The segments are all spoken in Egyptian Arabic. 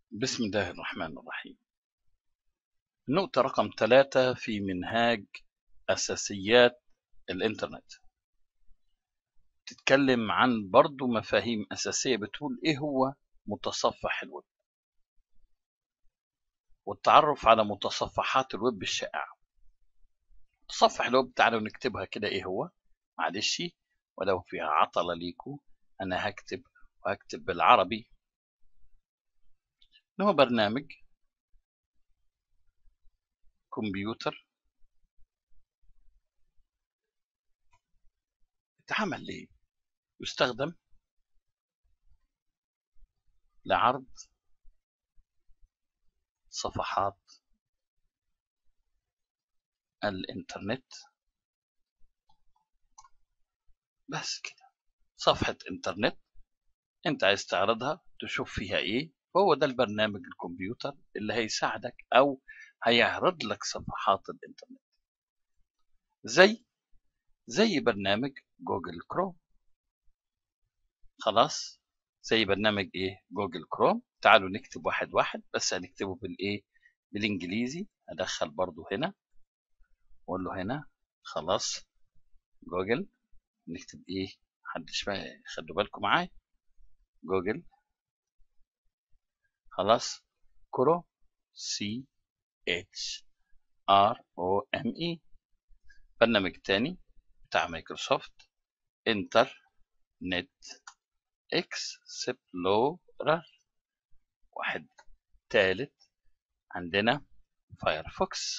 بسم الله الرحمن الرحيم النقطة رقم ثلاثة في منهاج أساسيات الإنترنت تتكلم عن برضو مفاهيم أساسية بتقول إيه هو متصفح الويب والتعرف على متصفحات الويب الشائعة متصفح الويب تعالوا نكتبها كده إيه هو معلش ولو فيها عطلة ليكو أنا هكتب وهكتب بالعربي هو برنامج كمبيوتر اتعمل ليه يستخدم لعرض صفحات الانترنت بس كده صفحة انترنت انت عايز تعرضها تشوف فيها ايه هو ده البرنامج الكمبيوتر اللي هيساعدك او هيعرض لك صفحات الانترنت زي زي برنامج جوجل كروم خلاص زي برنامج ايه جوجل كروم تعالوا نكتب واحد واحد بس هنكتبه بالايه بالانجليزي ادخل برضو هنا واقول له هنا خلاص جوجل نكتب ايه محدش خدوا بالكم معايا جوجل خلاص كرو سي اتش ار او ام اي برنامج تاني بتاع مايكروسوفت انتر نت اكسبلورر واحد تالت عندنا فايرفوكس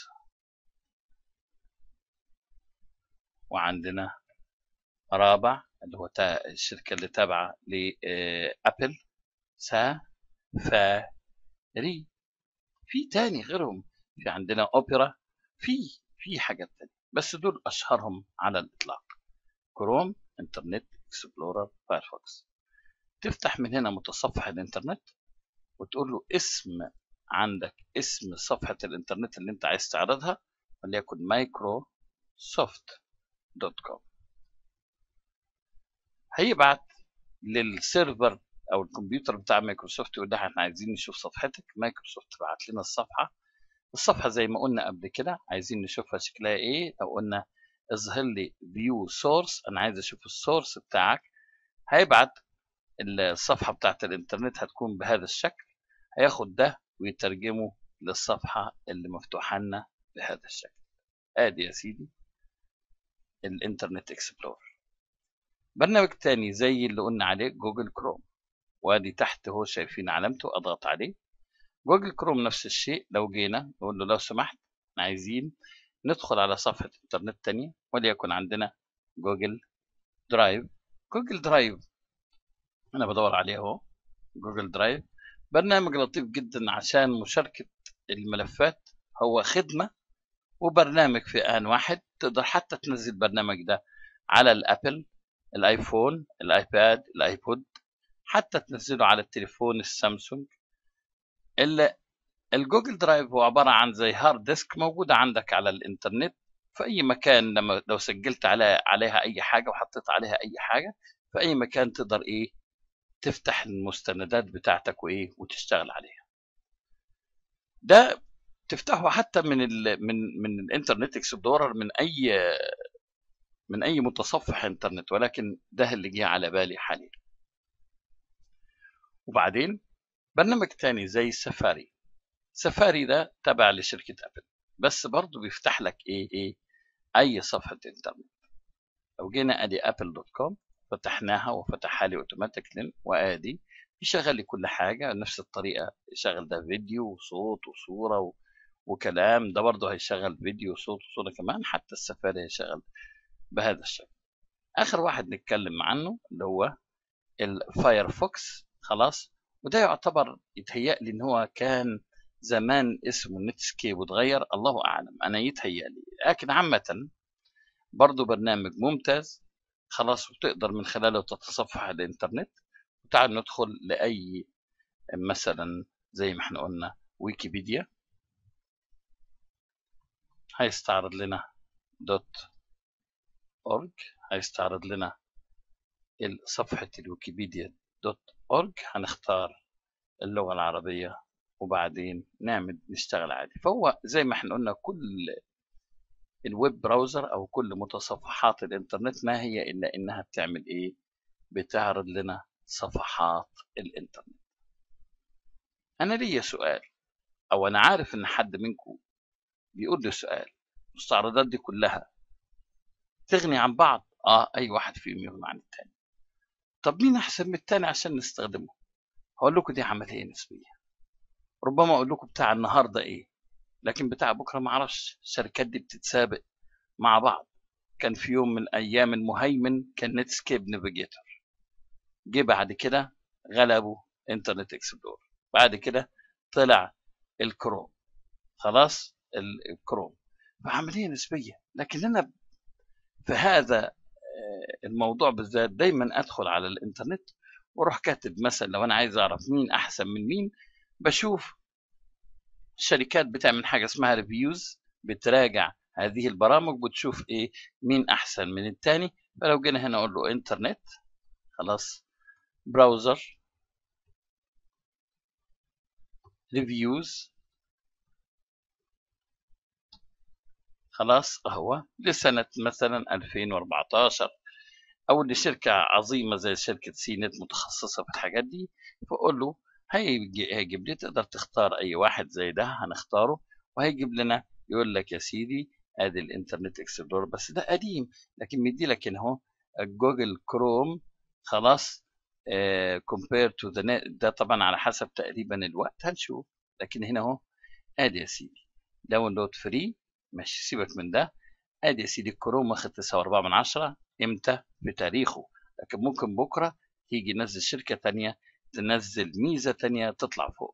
وعندنا رابع اللي هو الشركة اللي تابعة لأبل سافاري في تاني غيرهم في عندنا أوبرا في في حاجات تانية بس دول أشهرهم على الإطلاق كروم انترنت اكسبلورر فايرفوكس تفتح من هنا متصفح الانترنت وتقول له اسم عندك اسم صفحة الانترنت اللي انت عايز تعرضها وليكن مايكروسوفت دوت كوم هيبعت للسيرفر او الكمبيوتر بتاع مايكروسوفت يقول ده احنا عايزين نشوف صفحتك مايكروسوفت بعت لنا الصفحه الصفحه زي ما قلنا قبل كده عايزين نشوفها شكلها ايه لو قلنا اظهر لي فيو سورس انا عايز اشوف السورس بتاعك هيبعت الصفحه بتاعت الانترنت هتكون بهذا الشكل هياخد ده ويترجمه للصفحه اللي مفتوحه لنا بهذا الشكل ادي يا سيدي الانترنت اكسبلورر برنامج تاني زي اللي قلنا عليه جوجل كروم وادي تحت هو شايفين علامته اضغط عليه جوجل كروم نفس الشيء لو جينا نقول له لو سمحت عايزين ندخل على صفحة انترنت تانية وليكن عندنا جوجل درايف جوجل درايف انا بدور عليه اهو جوجل درايف برنامج لطيف جدا عشان مشاركة الملفات هو خدمة وبرنامج في آن واحد تقدر حتى تنزل البرنامج ده على الابل الايفون الايباد الايبود حتى تنزله على التليفون السامسونج الجوجل درايف هو عبارة عن زي هارد ديسك موجودة عندك على الانترنت في أي مكان لما لو سجلت عليها عليها أي حاجة وحطيت عليها أي حاجة في أي مكان تقدر إيه تفتح المستندات بتاعتك وإيه وتشتغل عليها ده تفتحه حتى من ال من من الانترنت اكسبلورر من أي من أي متصفح انترنت ولكن ده اللي جه على بالي حاليا وبعدين برنامج تاني زي سفاري سفاري ده تبع لشركة أبل بس برضه بيفتح لك إيه إيه أي صفحة إنترنت لو جينا أدي أبل دوت كوم فتحناها وفتحها لي أوتوماتيكلي وأدي يشغل لي كل حاجة نفس الطريقة يشغل ده فيديو وصوت وصورة و... وكلام ده برضه هيشغل فيديو وصوت وصورة كمان حتى السفاري هيشغل بهذا الشكل آخر واحد نتكلم عنه اللي هو الفايرفوكس خلاص وده يعتبر يتهيأ لي ان هو كان زمان اسمه نتسكيب وتغير الله اعلم انا يتهيأ لي لكن عامة برضه برنامج ممتاز خلاص وتقدر من خلاله تتصفح الانترنت وتعال ندخل لاي مثلا زي ما احنا قلنا ويكيبيديا هيستعرض لنا دوت اورج هيستعرض لنا صفحة الويكيبيديا دوت اورج هنختار اللغة العربية وبعدين نعمل نشتغل عادي فهو زي ما احنا قلنا كل الويب براوزر او كل متصفحات الانترنت ما هي الا انها بتعمل ايه بتعرض لنا صفحات الانترنت انا ليا سؤال او انا عارف ان حد منكم بيقول لي سؤال المستعرضات دي كلها تغني عن بعض اه اي واحد فيهم يغني عن التاني طب مين احسن من التاني عشان نستخدمه هقول لكم دي عمليه نسبيه ربما اقول لكم بتاع النهارده ايه لكن بتاع بكره ما اعرفش الشركات دي بتتسابق مع بعض كان في يوم من ايام المهيمن كان نتسكيب نافيجيتور جه بعد كده غلبوا انترنت اكسبلور بعد كده طلع الكروم خلاص الكروم فعمليه نسبيه لكن انا في هذا الموضوع بالذات دايما ادخل على الانترنت واروح كاتب مثلا لو انا عايز اعرف مين احسن من مين بشوف الشركات بتعمل حاجه اسمها ريفيوز بتراجع هذه البرامج وتشوف ايه مين احسن من الثاني فلو جينا هنا اقول له انترنت خلاص براوزر ريفيوز خلاص اهو لسنة مثلا 2014 او لشركة عظيمة زي شركة سينت متخصصة في الحاجات دي فاقول له هيجيب لي تقدر تختار اي واحد زي ده هنختاره وهيجيب لنا يقول لك يا سيدي ادي الانترنت اكسبلور بس ده قديم لكن مدي لك هنا اهو جوجل كروم خلاص كومبير تو ذا ده طبعا على حسب تقريبا الوقت هنشوف لكن هنا اهو ادي يا سيدي داونلود فري ماشي سيبك من ده ادي يا سيدي الكروم واخد 9.4 من عشرة امتى في تاريخه لكن ممكن بكره تيجي ينزل شركه تانية تنزل ميزه تانية تطلع فوق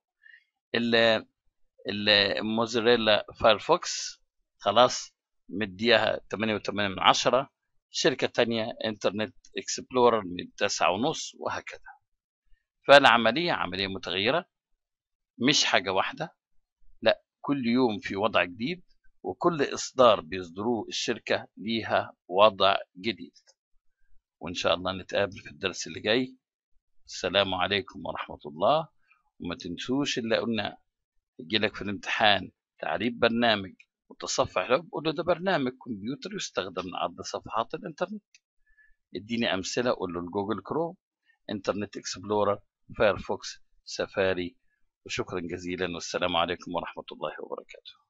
الموزاريلا فايرفوكس خلاص مديها 8.8 من عشرة شركة تانية انترنت اكسبلورر من 9 ونص وهكذا فالعملية عملية متغيرة مش حاجة واحدة لا كل يوم في وضع جديد وكل إصدار بيصدروه الشركة ليها وضع جديد وإن شاء الله نتقابل في الدرس اللي جاي السلام عليكم ورحمة الله وما تنسوش اللي قلنا يجيلك في الامتحان تعريف برنامج متصفح له قول له ده برنامج كمبيوتر يستخدم لعرض صفحات الانترنت اديني امثله قول له الجوجل كروم انترنت اكسبلورر فايرفوكس سفاري وشكرا جزيلا والسلام عليكم ورحمه الله وبركاته